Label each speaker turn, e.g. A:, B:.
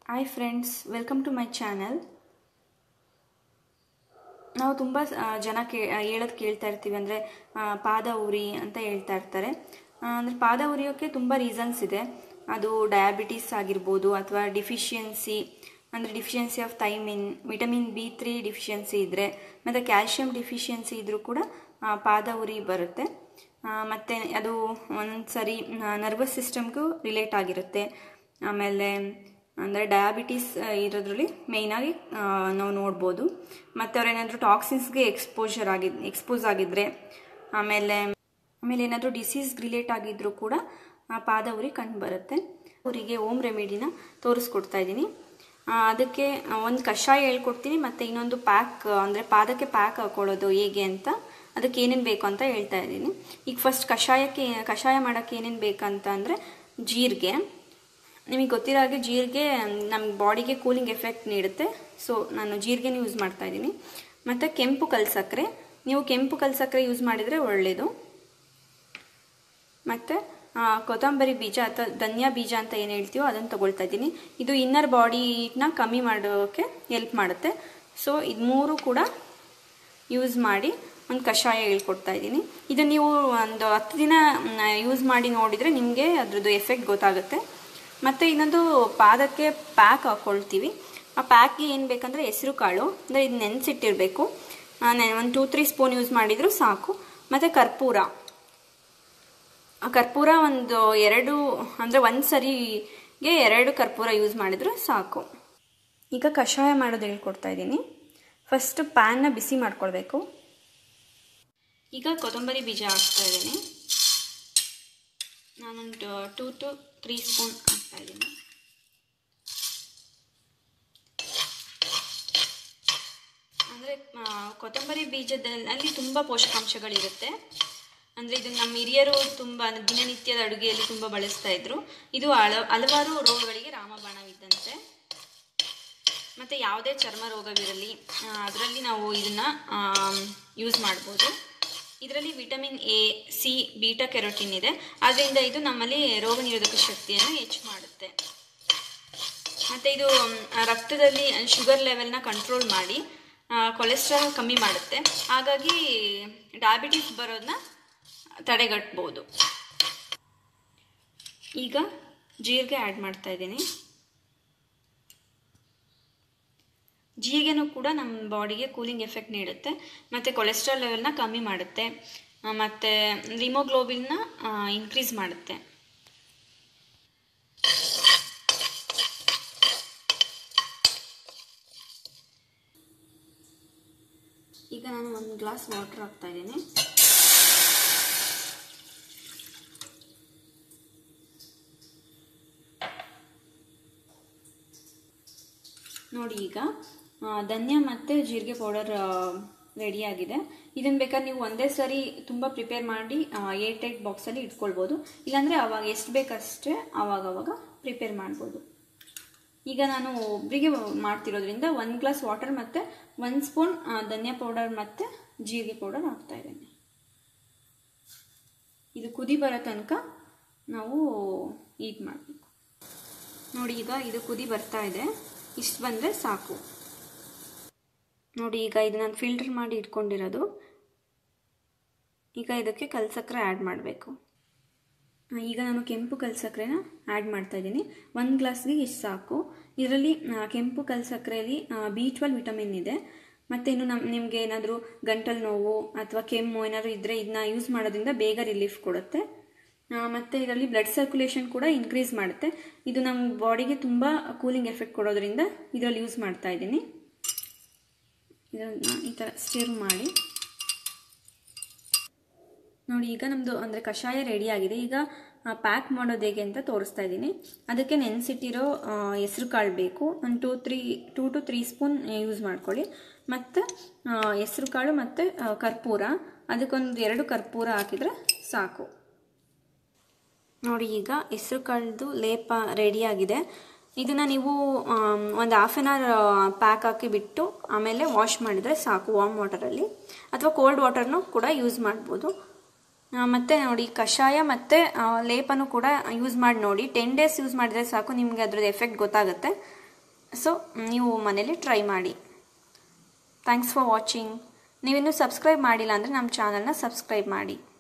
A: hi friends welcome to my channel ನಾವು ತುಂಬ ಜನ ಕೇ ಹೇಳೋದು ಕೇಳ್ತಾ ಇರ್ತೀವಿ ಅಂದರೆ ಪಾದ ಉರಿ ಅಂತ ಹೇಳ್ತಾ ಇರ್ತಾರೆ ಅಂದರೆ ಪಾದ ಉರಿಯೋಕ್ಕೆ ತುಂಬ ರೀಸನ್ಸ್ ಇದೆ ಅದು ಡಯಾಬಿಟಿಸ್ ಆಗಿರ್ಬೋದು ಅಥವಾ ಡಿಫಿಷಿಯನ್ಸಿ ಅಂದರೆ deficiency of thiamine vitamin B three deficiency ಇದ್ದರೆ ಮತ್ತು ಕ್ಯಾಲ್ಶಿಯಂ ಡಿಫಿಷಿಯನ್ಸಿ ಇದ್ದರೂ ಕೂಡ ಆ, ಪಾದ ಉರಿ ಬರುತ್ತೆ ಮತ್ತು ಅದು ಒಂದೊಂದು ಸರಿ ನರ್ವಸ್ ಸಿಸ್ಟಮ್ಗೂ ರಿಲೇಟ್ ಆಗಿರುತ್ತೆ ಆಮೇಲೆ ಅಂದರೆ ಡಯಾಬಿಟಿಸ್ ಇರೋದ್ರಲ್ಲಿ ಮೇಯ್ನಾಗಿ ನಾವು ನೋಡ್ಬೋದು ಮತ್ತು ಅವ್ರೇನಾದರೂ ಟಾಕ್ಸಿನ್ಸ್ಗೆ ಎಕ್ಸ್ಪೋಜರ್ ಆಗಿದ್ ಎಕ್ಸ್ಪೋಸ್ ಆಗಿದ್ದರೆ ಆಮೇಲೆ ಆಮೇಲೆ ಏನಾದರೂ ಡಿಸೀಸ್ ರಿಲೇಟ್ ಆಗಿದ್ದರೂ ಕೂಡ ಆ ಪಾದ ಉರಿ ಕಂಡು ಬರುತ್ತೆ ಅವರಿಗೆ ಓಮ್ ರೆಮಿಡಿನ ತೋರಿಸ್ಕೊಡ್ತಾ ಇದ್ದೀನಿ ಆ, ಅದಕ್ಕೆ ಒಂದು ಕಷಾಯ ಹೇಳ್ಕೊಡ್ತೀನಿ ಮತ್ತು ಇನ್ನೊಂದು ಪ್ಯಾಕ್ ಅಂದರೆ ಪಾದಕ್ಕೆ ಪ್ಯಾಕ್ ಹಾಕೊಳ್ಳೋದು ಹೇಗೆ ಅಂತ ಅದಕ್ಕೆ ಏನೇನು ಬೇಕು ಅಂತ ಹೇಳ್ತಾ ಇದ್ದೀನಿ ಈಗ ಫಸ್ಟ್ ಕಷಾಯಕ್ಕೆ ಕಷಾಯ ಮಾಡೋಕ್ಕೆ ಏನೇನು ಬೇಕಂತ ಅಂದರೆ ಜೀರಿಗೆ ನಿಮಗೆ ಗೊತ್ತಿರೋ ಹಾಗೆ ಜೀರಿಗೆ ನಮ್ಮ ಬಾಡಿಗೆ ಕೂಲಿಂಗ್ ಎಫೆಕ್ಟ್ ನೀಡುತ್ತೆ ಸೊ ನಾನು ಜೀರಿಗೆನ ಯೂಸ್ ಮಾಡ್ತಾ ಇದ್ದೀನಿ ಮತ್ತು ಕೆಂಪು ಕಲ್ಸಕ್ಕರೆ ನೀವು ಕೆಂಪು ಕಲ್ಸಕ್ಕರೆ ಯೂಸ್ ಮಾಡಿದರೆ ಒಳ್ಳೆಯದು ಮತ್ತು ಕೊತ್ತಂಬರಿ ಬೀಜ ಅಥವಾ ಧನ್ಯಾ ಬೀಜ ಅಂತ ಏನು ಹೇಳ್ತೀವೋ ಅದನ್ನು ತಗೊಳ್ತಾ ಇದ್ದೀನಿ ಇದು ಇನ್ನರ್ ಬಾಡಿನ ಕಮ್ಮಿ ಮಾಡೋಕ್ಕೆ ಹೆಲ್ಪ್ ಮಾಡುತ್ತೆ ಸೊ ಇದು ಮೂರು ಕೂಡ ಯೂಸ್ ಮಾಡಿ ಒಂದು ಕಷಾಯ ಹೇಳ್ಕೊಡ್ತಾ ಇದ್ದೀನಿ ಇದು ನೀವು ಒಂದು ಹತ್ತು ದಿನ ಯೂಸ್ ಮಾಡಿ ನೋಡಿದರೆ ನಿಮಗೆ ಅದ್ರದ್ದು ಎಫೆಕ್ಟ್ ಗೊತ್ತಾಗುತ್ತೆ ಮತ್ತು ಇನ್ನೊಂದು ಪಾದಕ್ಕೆ ಪ್ಯಾಕ್ ಹಾಕ್ಕೊಳ್ತೀವಿ ಆ ಪ್ಯಾಕ್ಗೆ ಏನು ಬೇಕಂದರೆ ಹೆಸರು ಕಾಳು ಅಂದರೆ ಇದು ನೆನೆಸಿಟ್ಟಿರಬೇಕು ಒಂದು ಟೂ ತ್ರೀ ಸ್ಪೂನ್ ಯೂಸ್ ಮಾಡಿದರೂ ಸಾಕು ಮತ್ತು ಕರ್ಪೂರ ಆ ಕರ್ಪೂರ ಒಂದು ಎರಡು ಅಂದರೆ ಒಂದು ಸರಿಗೆ ಎರಡು ಕರ್ಪೂರ ಯೂಸ್ ಮಾಡಿದ್ರೆ ಸಾಕು ಈಗ ಕಷಾಯ ಮಾಡೋದು ಹೇಳ್ಕೊಡ್ತಾ ಇದ್ದೀನಿ ಫಸ್ಟ್ ಪ್ಯಾನ್ನ ಬಿಸಿ ಮಾಡ್ಕೊಳ್ಬೇಕು ಈಗ ಕೊತ್ತಂಬರಿ ಬೀಜ ಹಾಕ್ತಾ ಇದ್ದೀನಿ ನಾನೊಂದು ಟೂ ಟು ತ್ರೀ ಸ್ಪೂನ್ ಹಾಕ್ತಾ ಇದ್ದೀನಿ ಅಂದರೆ ಕೊತ್ತಂಬರಿ ಬೀಜದಲ್ಲಿ ತುಂಬ ಪೋಷಕಾಂಶಗಳಿರುತ್ತೆ ಅಂದರೆ ಇದು ನಮ್ಮ ಹಿರಿಯರು ತುಂಬ ದಿನನಿತ್ಯದ ಅಡುಗೆಯಲ್ಲಿ ತುಂಬ ಬಳಸ್ತಾ ಇದ್ರು ಇದು ಹಲ ಹಲವಾರು ರೋಗಗಳಿಗೆ ರಾಮಬಾಣವಿದ್ದಂತೆ ಮತ್ತು ಯಾವುದೇ ಚರ್ಮ ರೋಗವಿರಲಿ ಅದರಲ್ಲಿ ನಾವು ಇದನ್ನು ಯೂಸ್ ಮಾಡ್ಬೋದು ಇದರಲ್ಲಿ vitamin A C beta carotene ಇದೆ ಆದ್ದರಿಂದ ಇದು ನಮ್ಮಲ್ಲಿ ರೋಗ ನಿರೋಧಕ ಶಕ್ತಿಯನ್ನು ಹೆಚ್ಚು ಮಾಡುತ್ತೆ ಮತ್ತು ಇದು ಆ, ರಕ್ತದಲ್ಲಿ ಶುಗರ್ ಲೆವೆಲ್ನ ಕಂಟ್ರೋಲ್ ಮಾಡಿ ಕೊಲೆಸ್ಟ್ರಾಲ್ ಕಮ್ಮಿ ಮಾಡುತ್ತೆ ಹಾಗಾಗಿ ಡಯಾಬಿಟಿಸ್ ಬರೋದನ್ನ ತಡೆಗಟ್ಬೋದು ಈಗ ಜೀರಿಗೆ ಆ್ಯಡ್ ಮಾಡ್ತಾ ಇದ್ದೀನಿ ಜೀರಿಗೆನೂ ಕೂಡ ನಮ್ಮ ಬಾಡಿಗೆ ಕೂಲಿಂಗ್ ಎಫೆಕ್ಟ್ ನೀಡುತ್ತೆ ಮತ್ತು ಕೊಲೆಸ್ಟ್ರಾಲ್ ಲೆವೆಲ್ನ ಕಮ್ಮಿ ಮಾಡುತ್ತೆ ಆ, ಮತ್ತು ರಿಮೋಗ್ಲೋಬಿನ್ನ ಇನ್ಕ್ರೀಸ್ ಮಾಡುತ್ತೆ ಈಗ ನಾನು ಒಂದು ಗ್ಲಾಸ್ ವಾಟರ್ ಹಾಕ್ತಾ ಇದ್ದೀನಿ ನೋಡಿ ಈಗ ಆ, ಧನ್ಯ ಮತ್ತು ಜೀರಿಗೆ ಪೌಡರ್ ರೆಡಿಯಾಗಿದೆ ಇದನ್ನು ಬೇಕಾದ್ರೆ ನೀವು ಒಂದೇ ಸರಿ ತುಂಬ ಪ್ರಿಪೇರ್ ಮಾಡಿ ಏಟ್ ಏಟ್ ಬಾಕ್ಸಲ್ಲಿ ಇಟ್ಕೊಳ್ಬೋದು ಇಲ್ಲಾಂದರೆ ಅವಾಗ ಎಷ್ಟು ಬೇಕಷ್ಟೇ ಆವಾಗ ಅವಾಗ ಪ್ರಿಪೇರ್ ಮಾಡ್ಬೋದು ಈಗ ನಾನು ಒಬ್ಬರಿಗೆ ಮಾಡ್ತಿರೋದ್ರಿಂದ ಒಂದು ಗ್ಲಾಸ್ ವಾಟರ್ ಮತ್ತು ಒಂದು ಸ್ಪೂನ್ ಧನ್ಯ ಪೌಡರ್ ಮತ್ತು ಜೀರಿಗೆ ಪೌಡರ್ ಹಾಕ್ತಾ ಇದ್ದೀನಿ ಇದು ಕುದಿ ಬರೋ ತನಕ ನಾವು ಈಟ್ ಮಾಡಬೇಕು ನೋಡಿ ಈಗ ಇದು ಕುದಿ ಬರ್ತಾ ಇದೆ ಇಷ್ಟು ಬಂದರೆ ಸಾಕು ನೋಡಿ ಈಗ ಇದು ನಾನು ಫಿಲ್ಟರ್ ಮಾಡಿ ಇಟ್ಕೊಂಡಿರೋದು ಈಗ ಇದಕ್ಕೆ ಕಲ್ಸಕ್ಕರೆ ಆ್ಯಡ್ ಮಾಡಬೇಕು ಈಗ ನಾನು ಕೆಂಪು ಕಲ್ಸಕ್ಕರೆನ ಆ್ಯಡ್ ಮಾಡ್ತಾ ಇದ್ದೀನಿ ಒಂದು ಗ್ಲಾಸ್ಗೆ ಇಷ್ಟು ಸಾಕು ಇದರಲ್ಲಿ ಆ, ಕೆಂಪು ಕಲ್ಸಕ್ಕರೆಯಲ್ಲಿ ಬಿ ಟ್ವೆಲ್ ವಿಟಮಿನ್ ಇದೆ ಮತ್ತು ಇನ್ನು ನಮ್ಮ ನಿಮಗೆ ಏನಾದರೂ ಗಂಟಲು ನೋವು ಅಥವಾ ಕೆಮ್ಮು ಏನಾದರೂ ಇದ್ದರೆ ಇದನ್ನ ಯೂಸ್ ಮಾಡೋದ್ರಿಂದ ಬೇಗ ರಿಲೀಫ್ ಕೊಡುತ್ತೆ ಮತ್ತು ಇದರಲ್ಲಿ ಬ್ಲಡ್ ಸರ್ಕ್ಯುಲೇಷನ್ ಕೂಡ ಇನ್ಕ್ರೀಸ್ ಮಾಡುತ್ತೆ ಇದು ನಮ್ಮ ಬಾಡಿಗೆ ತುಂಬ ಕೂಲಿಂಗ್ ಎಫೆಕ್ಟ್ ಕೊಡೋದ್ರಿಂದ ಇದರಲ್ಲಿ ಯೂಸ್ ಮಾಡ್ತಾ ಇದ್ದೀನಿ ಇದನ್ನು ಈ ಥರ ಸ್ಟಿರ್ ಮಾಡಿ ನೋಡಿ ಈಗ ನಮ್ಮದು ಅಂದರೆ ಕಷಾಯ ರೆಡಿ ಆಗಿದೆ ಈಗ ಪ್ಯಾಕ್ ಮಾಡೋದು ಹೇಗೆ ಅಂತ ತೋರಿಸ್ತಾ ಇದ್ದೀನಿ ಅದಕ್ಕೆ ನೆನೆಸಿಟ್ಟಿರೋ ಹೆಸರು ಕಾಳು ಬೇಕು ಒಂದು two three two to three spoon use ಮಾಡ್ಕೊಳ್ಳಿ ಮತ್ತು ಹೆಸರು ಕಾಳು ಮತ್ತು ಕರ್ಪೂರ ಅದಕ್ಕೊಂದು ಎರಡು ಕರ್ಪೂರ ಹಾಕಿದರೆ ಸಾಕು ನೋಡಿ ಈಗ ಹೆಸರು ಕಾಳ್ದು ಲೇಪ ರೆಡಿಯಾಗಿದೆ ಇದನ್ನು ನೀವು ಒಂದು ಹಾಫ್ ಆನ್ ಅವರ್ ಪ್ಯಾಕ್ ಹಾಕಿ ಬಿಟ್ಟು ಆಮೇಲೆ ವಾಶ್ ಮಾಡಿದರೆ ಸಾಕು ವಾಮ್ ವಾಟರಲ್ಲಿ ಅಥವಾ ಕೋಲ್ಡ್ ವಾಟರ್ನೂ ಕೂಡ ಯೂಸ್ ಮಾಡ್ಬೋದು ಮತ್ತು ನೋಡಿ ಕಷಾಯ ಮತ್ತು ಲೇಪನೂ ಕೂಡ ಯೂಸ್ ಮಾಡಿ ನೋಡಿ ಟೆನ್ ಡೇಸ್ ಯೂಸ್ ಮಾಡಿದರೆ ಸಾಕು ನಿಮಗೆ ಅದ್ರದ್ದು ಎಫೆಕ್ಟ್ ಗೊತ್ತಾಗುತ್ತೆ ಸೊ ನೀವು ಮನೇಲಿ ಟ್ರೈ ಮಾಡಿ ಥ್ಯಾಂಕ್ಸ್ ಫಾರ್ ವಾಚಿಂಗ್ ನೀವಿನ್ನೂ ಸಬ್ಸ್ಕ್ರೈಬ್ ಮಾಡಿಲ್ಲ ಅಂದರೆ ನಮ್ಮ ಚಾನಲ್ನ ಸಬ್ಸ್ಕ್ರೈಬ್ ಮಾಡಿ